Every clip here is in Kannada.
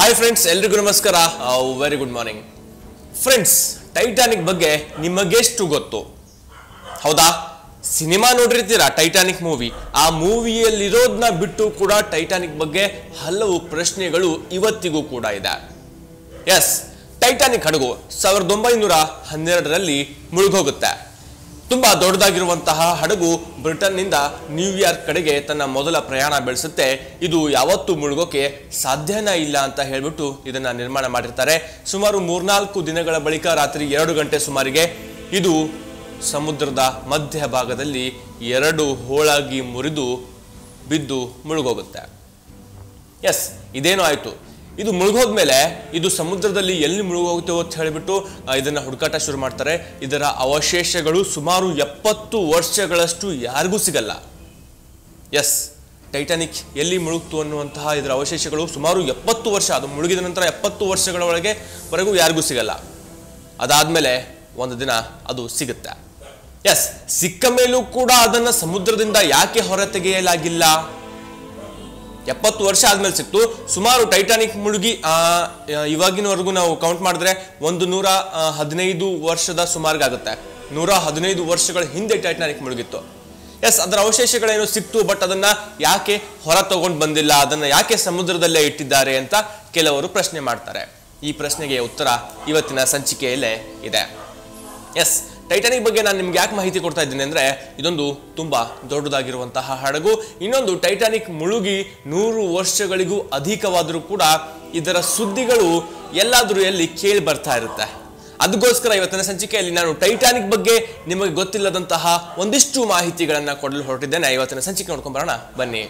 ಹಾಯ್ ಫ್ರೆಂಡ್ಸ್ ಎಲ್ರಿಗೂ ನಮಸ್ಕಾರ very good morning friends Titanic ಬಗ್ಗೆ ನಿಮಗೆಷ್ಟು ಗೊತ್ತು ಹೌದಾ ಸಿನಿಮಾ ನೋಡಿರ್ತೀರಾ ಟೈಟಾನಿಕ್ ಮೂವಿ ಆ ಮೂವಿಯಲ್ಲಿರೋದನ್ನ ಬಿಟ್ಟು ಕೂಡ ಟೈಟಾನಿಕ್ ಬಗ್ಗೆ ಹಲವು ಪ್ರಶ್ನೆಗಳು ಇವತ್ತಿಗೂ ಕೂಡ ಇದೆ ಎಸ್ ಟೈಟಾನಿಕ್ ಹಡಗು ಸಾವಿರದ ಒಂಬೈನೂರ ಹನ್ನೆರಡರಲ್ಲಿ ಮುಳುಗೋಗುತ್ತೆ ತುಂಬಾ ದೊಡ್ಡದಾಗಿರುವಂತಹ ಹಡಗು ಬ್ರಿಟನ್ನಿಂದ ನ್ಯೂಯಾರ್ಕ್ ಕಡೆಗೆ ತನ್ನ ಮೊದಲ ಪ್ರಯಾಣ ಬೆಳೆಸುತ್ತೆ ಇದು ಯಾವತ್ತೂ ಮುಳುಗೋಕೆ ಸಾಧ್ಯನೇ ಇಲ್ಲ ಅಂತ ಹೇಳ್ಬಿಟ್ಟು ಇದನ್ನ ನಿರ್ಮಾಣ ಮಾಡಿರ್ತಾರೆ ಸುಮಾರು ಮೂರ್ನಾಲ್ಕು ದಿನಗಳ ಬಳಿಕ ರಾತ್ರಿ ಎರಡು ಗಂಟೆ ಸುಮಾರಿಗೆ ಇದು ಸಮುದ್ರದ ಮಧ್ಯಭಾಗದಲ್ಲಿ ಎರಡು ಹೋಳಾಗಿ ಮುರಿದು ಬಿದ್ದು ಮುಳುಗೋಗುತ್ತೆ ಎಸ್ ಇದೇನೋ ಆಯ್ತು ಇದು ಮುಳುಗೋದ್ಮೇಲೆ ಇದು ಸಮುದ್ರದಲ್ಲಿ ಎಲ್ಲಿ ಮುಳುಗೋಗುತ್ತೆ ಅಂತ ಹೇಳಿಬಿಟ್ಟು ಆ, ಇದನ್ನ ಹುಡುಕಾಟ ಶುರು ಮಾಡ್ತಾರೆ ಇದರ ಅವಶೇಷಗಳು ಸುಮಾರು ಎಪ್ಪತ್ತು ವರ್ಷಗಳಷ್ಟು ಯಾರಿಗೂ ಸಿಗಲ್ಲ ಎಸ್ ಟೈಟಾನಿಕ್ ಎಲ್ಲಿ ಮುಳುಗ್ತು ಅನ್ನುವಂತಹ ಇದರ ಅವಶೇಷಗಳು ಸುಮಾರು ಎಪ್ಪತ್ತು ವರ್ಷ ಅದು ಮುಳುಗಿದ ನಂತರ ಎಪ್ಪತ್ತು ವರ್ಷಗಳ ಒಳಗೆ ವರೆಗೂ ಯಾರಿಗೂ ಸಿಗಲ್ಲ ಅದಾದ್ಮೇಲೆ ಒಂದು ದಿನ ಅದು ಸಿಗುತ್ತೆ ಎಸ್ ಸಿಕ್ಕ ಮೇಲೂ ಕೂಡ ಅದನ್ನ ಸಮುದ್ರದಿಂದ ಯಾಕೆ ಹೊರ ತೆಗೆಯಲಾಗಿಲ್ಲ ಎಪ್ಪತ್ತು ವರ್ಷ ಆದ್ಮೇಲೆ ಸಿಕ್ತು ಸುಮಾರು ಟೈಟಾನಿಕ್ ಮುಳುಗಿ ಆ, ಇವಾಗಿನವರೆಗೂ ನಾವು ಕೌಂಟ್ ಮಾಡಿದ್ರೆ ಒಂದು ನೂರ ಆ, ಹದಿನೈದು ವರ್ಷದ ಸುಮಾರಿಗಾಗುತ್ತೆ ನೂರ ಹದಿನೈದು ವರ್ಷಗಳ ಹಿಂದೆ ಟೈಟಾನಿಕ್ ಮುಳುಗಿತ್ತು ಎಸ್ ಅದರ ಅವಶೇಷಗಳೇನು ಸಿಕ್ತು ಬಟ್ ಅದನ್ನ ಯಾಕೆ ಹೊರ ತಗೊಂಡು ಬಂದಿಲ್ಲ ಅದನ್ನ ಯಾಕೆ ಸಮುದ್ರದಲ್ಲೇ ಇಟ್ಟಿದ್ದಾರೆ ಅಂತ ಕೆಲವರು ಪ್ರಶ್ನೆ ಮಾಡ್ತಾರೆ ಈ ಪ್ರಶ್ನೆಗೆ ಉತ್ತರ ಇವತ್ತಿನ ಸಂಚಿಕೆಯಲ್ಲೇ ಇದೆ ಎಸ್ ಟೈಟಾನಿಕ್ ಬಗ್ಗೆ ನಾನು ನಿಮ್ಗೆ ಯಾಕೆ ಮಾಹಿತಿ ಕೊಡ್ತಾ ಇದ್ದೀನಿ ಅಂದ್ರೆ ಇದೊಂದು ತುಂಬಾ ದೊಡ್ಡದಾಗಿರುವಂತಹ ಹಡಗು ಇನ್ನೊಂದು ಟೈಟಾನಿಕ್ ಮುಳುಗಿ ನೂರು ವರ್ಷಗಳಿಗೂ ಅಧಿಕವಾದರೂ ಕೂಡ ಇದರ ಸುದ್ದಿಗಳು ಎಲ್ಲಾದರೂ ಎಲ್ಲಿ ಕೇಳಿ ಬರ್ತಾ ಇರುತ್ತೆ ಅದಕ್ಕೋಸ್ಕರ ಇವತ್ತಿನ ಸಂಚಿಕೆಯಲ್ಲಿ ನಾನು ಟೈಟಾನಿಕ್ ಬಗ್ಗೆ ನಿಮಗೆ ಗೊತ್ತಿಲ್ಲದಂತಹ ಒಂದಿಷ್ಟು ಮಾಹಿತಿಗಳನ್ನ ಕೊಡಲು ಹೊರಟಿದ್ದೇನೆ ಇವತ್ತಿನ ಸಂಚಿಕೆ ನೋಡ್ಕೊಂಡ್ ಬರೋಣ ಬನ್ನಿ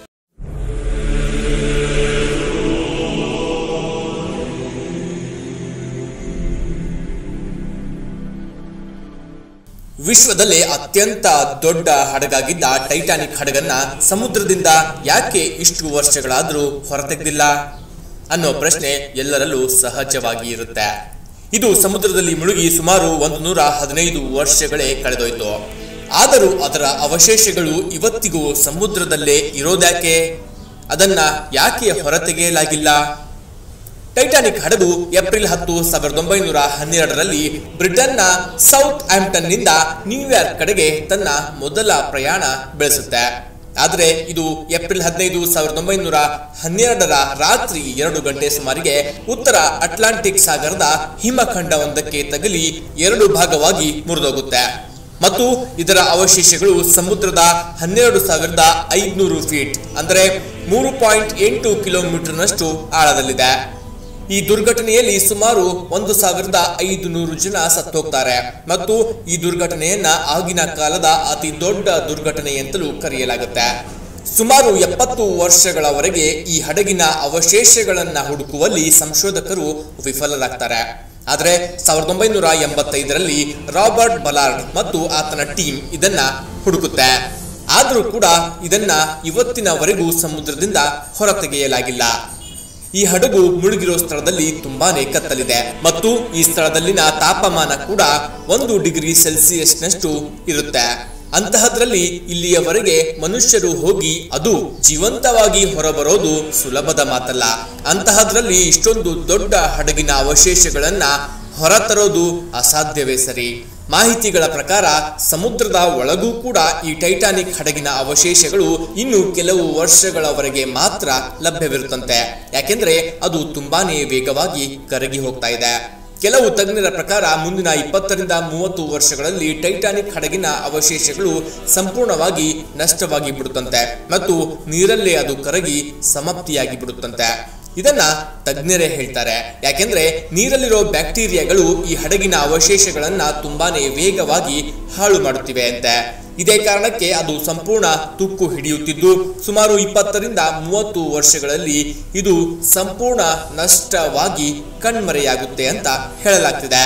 ವಿಶ್ವದಲ್ಲೇ ಅತ್ಯಂತ ದೊಡ್ಡ ಹಡಗಾಗಿದ್ದ ಟೈಟಾನಿಕ್ ಹಡಗನ್ನ ಸಮುದ್ರದಿಂದ ಯಾಕೆ ಇಷ್ಟು ವರ್ಷಗಳಾದರೂ ಹೊರತೆಗೆದಿಲ್ಲ ಅನ್ನೋ ಪ್ರಶ್ನೆ ಎಲ್ಲರಲ್ಲೂ ಸಹಜವಾಗಿ ಇರುತ್ತೆ ಇದು ಸಮುದ್ರದಲ್ಲಿ ಮುಳುಗಿ ಸುಮಾರು ಒಂದು ನೂರ ಹದಿನೈದು ವರ್ಷಗಳೇ ಕಳೆದೋಯ್ತು ಆದರೂ ಅದರ ಅವಶೇಷಗಳು ಇವತ್ತಿಗೂ ಸಮುದ್ರದಲ್ಲೇ ಇರೋದ್ಯಾಕೆ ಅದನ್ನ ಯಾಕೆ ಹೊರತೆಗೆಯಲಾಗಿಲ್ಲ ಟೈಟಾನಿಕ್ ಹಡಗು ಏಪ್ರಿಲ್ ಹತ್ತು ಸಾವಿರದ ಒಂಬೈನೂರ ಹನ್ನೆರಡರಲ್ಲಿ ಬ್ರಿಟನ್ನ ಸೌತ್ ಆಂಪ್ಟನ್ನಿಂದ ನ್ಯೂಯಾರ್ಕ್ ಕಡೆಗೆ ತನ್ನ ಮೊದಲ ಪ್ರಯಾಣ ಬೆಳೆಸುತ್ತೆ ಆದರೆ ಇದು ಏಪ್ರಿಲ್ ಹದಿನೈದು ಸಾವಿರದ ಒಂಬೈನೂರ ಹನ್ನೆರಡರ ರಾತ್ರಿ ಎರಡು ಗಂಟೆ ಸುಮಾರಿಗೆ ಉತ್ತರ ಅಟ್ಲಾಂಟಿಕ್ ಸಾಗರದ ಹಿಮಖಂಡವೊಂದಕ್ಕೆ ತಗಲಿ ಎರಡು ಭಾಗವಾಗಿ ಮುರಿದೋಗುತ್ತೆ ಮತ್ತು ಇದರ ಅವಶೇಷಗಳು ಸಮುದ್ರದ ಹನ್ನೆರಡು ಸಾವಿರದ ಐದುನೂರು ಫೀಟ್ ಅಂದರೆ ಮೂರು ಪಾಯಿಂಟ್ ಎಂಟು ಕಿಲೋಮೀಟರ್ನಷ್ಟು ಆಳದಲ್ಲಿದೆ ಈ ದುರ್ಘಟನೆಯಲ್ಲಿ ಸುಮಾರು ಒಂದು ಸಾವಿರದ ಐದು ನೂರು ಜನ ಸತ್ತೋಗ್ತಾರೆ ಮತ್ತು ಈ ದುರ್ಘಟನೆಯನ್ನ ಆಗಿನ ಕಾಲದ ಅತಿ ದೊಡ್ಡ ದುರ್ಘಟನೆ ಅಂತಲೂ ಕರೆಯಲಾಗುತ್ತೆ ಸುಮಾರು ಎಪ್ಪತ್ತು ವರ್ಷಗಳವರೆಗೆ ಈ ಹಡಗಿನ ಅವಶೇಷಗಳನ್ನ ಹುಡುಕುವಲ್ಲಿ ಸಂಶೋಧಕರು ವಿಫಲರಾಗ್ತಾರೆ ಆದರೆ ಸಾವಿರದ ಒಂಬೈನೂರ ಎಂಬತ್ತೈದರಲ್ಲಿ ರಾಬರ್ಟ್ ಬಲಾರ್ಡ್ ಮತ್ತು ಆತನ ಟೀಮ್ ಇದನ್ನ ಹುಡುಕುತ್ತೆ ಆದರೂ ಕೂಡ ಇದನ್ನ ಇವತ್ತಿನವರೆಗೂ ಸಮುದ್ರದಿಂದ ಹೊರತೆಗೆಯಲಾಗಿಲ್ಲ ಈ ಹಡಗು ಮುಳುಗಿರೋ ಸ್ಥಳದಲ್ಲಿ ತುಂಬಾನೇ ಕತ್ತಲಿದೆ ಮತ್ತು ಈ ಸ್ಥಳದಲ್ಲಿನ ತಾಪಮಾನ ಕೂಡ ಒಂದು ಡಿಗ್ರಿ ಸೆಲ್ಸಿಯಸ್ನಷ್ಟು ಇರುತ್ತೆ ಅಂತಹದ್ರಲ್ಲಿ ಇಲ್ಲಿಯವರೆಗೆ ಮನುಷ್ಯರು ಹೋಗಿ ಅದು ಜೀವಂತವಾಗಿ ಹೊರಬರೋದು ಸುಲಭದ ಮಾತಲ್ಲ ಅಂತಹದ್ರಲ್ಲಿ ಇಷ್ಟೊಂದು ದೊಡ್ಡ ಹಡಗಿನ ಅವಶೇಷಗಳನ್ನ ಹೊರತರೋದು ಅಸಾಧ್ಯವೇ ಸರಿ ಮಾಹಿತಿಗಳ ಪ್ರಕಾರ ಸಮುದ್ರದ ಒಳಗೂ ಕೂಡ ಈ ಟೈಟಾನಿಕ್ ಹಡಗಿನ ಅವಶೇಷಗಳು ಇನ್ನು ಕೆಲವು ವರ್ಷಗಳವರೆಗೆ ಮಾತ್ರ ಲಭ್ಯವಿರುತ್ತಂತೆ ಯಾಕೆಂದ್ರೆ ಅದು ತುಂಬಾನೇ ವೇಗವಾಗಿ ಕರಗಿ ಹೋಗ್ತಾ ಇದೆ ಕೆಲವು ತಜ್ಞರ ಪ್ರಕಾರ ಮುಂದಿನ ಇಪ್ಪತ್ತರಿಂದ ಮೂವತ್ತು ವರ್ಷಗಳಲ್ಲಿ ಟೈಟಾನಿಕ್ ಹಡಗಿನ ಅವಶೇಷಗಳು ಸಂಪೂರ್ಣವಾಗಿ ನಷ್ಟವಾಗಿ ಬಿಡುತ್ತಂತೆ ಮತ್ತು ನೀರಲ್ಲೇ ಅದು ಕರಗಿ ಸಮಾಪ್ತಿಯಾಗಿ ಬಿಡುತ್ತಂತೆ ಇದನ್ನ ತಜ್ಞರೇ ಹೇಳ್ತಾರೆ ಯಾಕೆಂದ್ರೆ ನೀರಲ್ಲಿರೋ ಬ್ಯಾಕ್ಟೀರಿಯಾಗಳು ಈ ಹಡಗಿನ ಅವಶೇಷಗಳನ್ನ ತುಂಬಾನೇ ವೇಗವಾಗಿ ಹಾಳು ಮಾಡುತ್ತಿವೆ ಅಂತೆ ಇದೇ ಕಾರಣಕ್ಕೆ ಅದು ಸಂಪೂರ್ಣ ತುಕ್ಕು ಹಿಡಿಯುತ್ತಿದ್ದು ಸುಮಾರು ಇಪ್ಪತ್ತರಿಂದ ಮೂವತ್ತು ವರ್ಷಗಳಲ್ಲಿ ಇದು ಸಂಪೂರ್ಣ ನಷ್ಟವಾಗಿ ಕಣ್ಮರೆಯಾಗುತ್ತೆ ಅಂತ ಹೇಳಲಾಗ್ತಿದೆ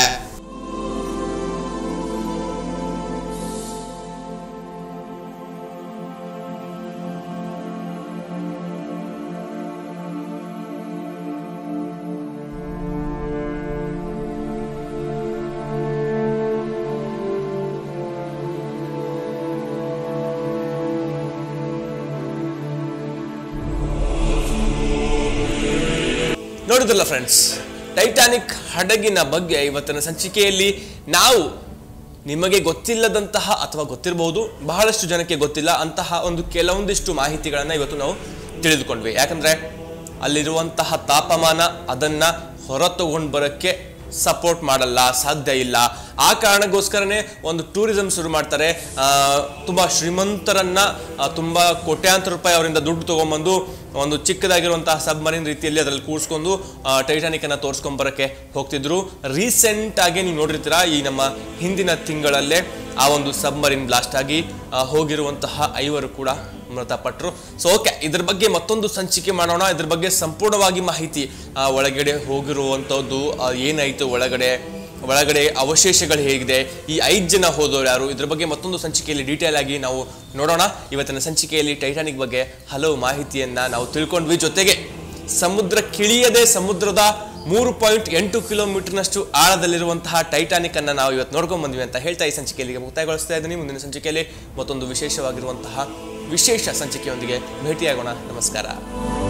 ನೋಡಿದ್ರಲ್ಲ ಫ್ರೆಂಡ್ಸ್ ಟೈಟಾನಿಕ್ ಹಡಗಿನ ಬಗ್ಗೆ ಇವತ್ತಿನ ಸಂಚಿಕೆಯಲ್ಲಿ ನಾವು ನಿಮಗೆ ಗೊತ್ತಿಲ್ಲದಂತಹ ಅಥವಾ ಗೊತ್ತಿರಬಹುದು ಬಹಳಷ್ಟು ಜನಕ್ಕೆ ಗೊತ್ತಿಲ್ಲ ಅಂತಹ ಒಂದು ಕೆಲವೊಂದಿಷ್ಟು ಮಾಹಿತಿಗಳನ್ನು ಇವತ್ತು ನಾವು ತಿಳಿದುಕೊಂಡ್ವಿ ಯಾಕಂದ್ರೆ ಅಲ್ಲಿರುವಂತಹ ತಾಪಮಾನ ಅದನ್ನ ಹೊರ ತಗೊಂಡು ಬರೋಕ್ಕೆ ಸಪೋರ್ಟ್ ಮಾಡಲ್ಲ ಸಾಧ್ಯ ಇಲ್ಲ ಆ ಕಾರಣಕ್ಕೋಸ್ಕರನೇ ಒಂದು ಟೂರಿಸಂ ಶುರು ಮಾಡ್ತಾರೆ ಆ, ತುಂಬಾ ಶ್ರೀಮಂತರನ್ನ ಆ, ತುಂಬಾ ಕೋಟ್ಯಾಂತರ ರೂಪಾಯಿ ಅವರಿಂದ ದುಡ್ಡು ತಗೊಂಬಂದು ಒಂದು ಚಿಕ್ಕದಾಗಿರುವಂತಹ ಸಬ್ಮರೀನ್ ರೀತಿಯಲ್ಲಿ ಅದರಲ್ಲಿ ಕೂರಿಸ್ಕೊಂಡು ಟೈಟಾನಿಕ್ ಅನ್ನ ತೋರಿಸ್ಕೊಂಡ್ ಬರಕ್ಕೆ ಹೋಗ್ತಿದ್ರು ರೀಸೆಂಟ್ ಆಗಿ ನೀವು ನೋಡಿರ್ತೀರಾ ಈ ನಮ್ಮ ಹಿಂದಿನ ತಿಂಗಳಲ್ಲೇ ಆ ಒಂದು ಸಬ್ಮರೀನ್ ಬ್ಲಾಸ್ಟ್ ಆಗಿ ಆ, ಹೋಗಿರುವಂತಹ ಐವರು ಕೂಡ ಮೃತಪಟ್ಟರು ಸೊ ಓಕೆ ಇದ್ರ ಬಗ್ಗೆ ಮತ್ತೊಂದು ಸಂಚಿಕೆ ಮಾಡೋಣ ಇದ್ರ ಬಗ್ಗೆ ಸಂಪೂರ್ಣವಾಗಿ ಮಾಹಿತಿ ಆ, ಒಳಗಡೆ ಹೋಗಿರುವಂಥದ್ದು ಆ, ಏನಾಯ್ತು ಒಳಗಡೆ ಒಳಗಡೆ ಅವಶೇಷಗಳು ಹೇಗಿದೆ ಈ ಐದು ಜನ ಹೋದವರು ಯಾರು ಇದ್ರ ಬಗ್ಗೆ ಮತ್ತೊಂದು ಸಂಚಿಕೆಯಲ್ಲಿ ಡೀಟೇಲ್ ಆಗಿ ನಾವು ನೋಡೋಣ ಇವತ್ತಿನ ಸಂಚಿಕೆಯಲ್ಲಿ ಟೈಟಾನಿಕ್ ಬಗ್ಗೆ ಹಲವು ಮಾಹಿತಿಯನ್ನ ನಾವು ತಿಳ್ಕೊಂಡ್ವಿ ಜೊತೆಗೆ ಸಮುದ್ರ ಕಿಳಿಯದೆ ಸಮುದ್ರದ ಮೂರು ಪಾಯಿಂಟ್ ಎಂಟು ಕಿಲೋಮೀಟರ್ನಷ್ಟು ಆಳದಲ್ಲಿರುವಂತಹ ಟೈಟಾನಿಕ್ ಅನ್ನ ನಾವು ಇವತ್ತು ನೋಡ್ಕೊಂಡ್ ಬಂದ್ವಿ ಅಂತ ಹೇಳ್ತಾ ಈ ಸಂಚಿಕೆಯಲ್ಲಿ ಮುಕ್ತಾಯಗೊಳಿಸ್ತಾ ಇದ್ದೀನಿ ಮುಂದಿನ ಸಂಚಿಕೆಯಲ್ಲಿ ಮತ್ತೊಂದು ವಿಶೇಷವಾಗಿರುವಂತಹ ವಿಶೇಷ ಸಂಚಿಕೆಯೊಂದಿಗೆ ಭೇಟಿಯಾಗೋಣ ನಮಸ್ಕಾರ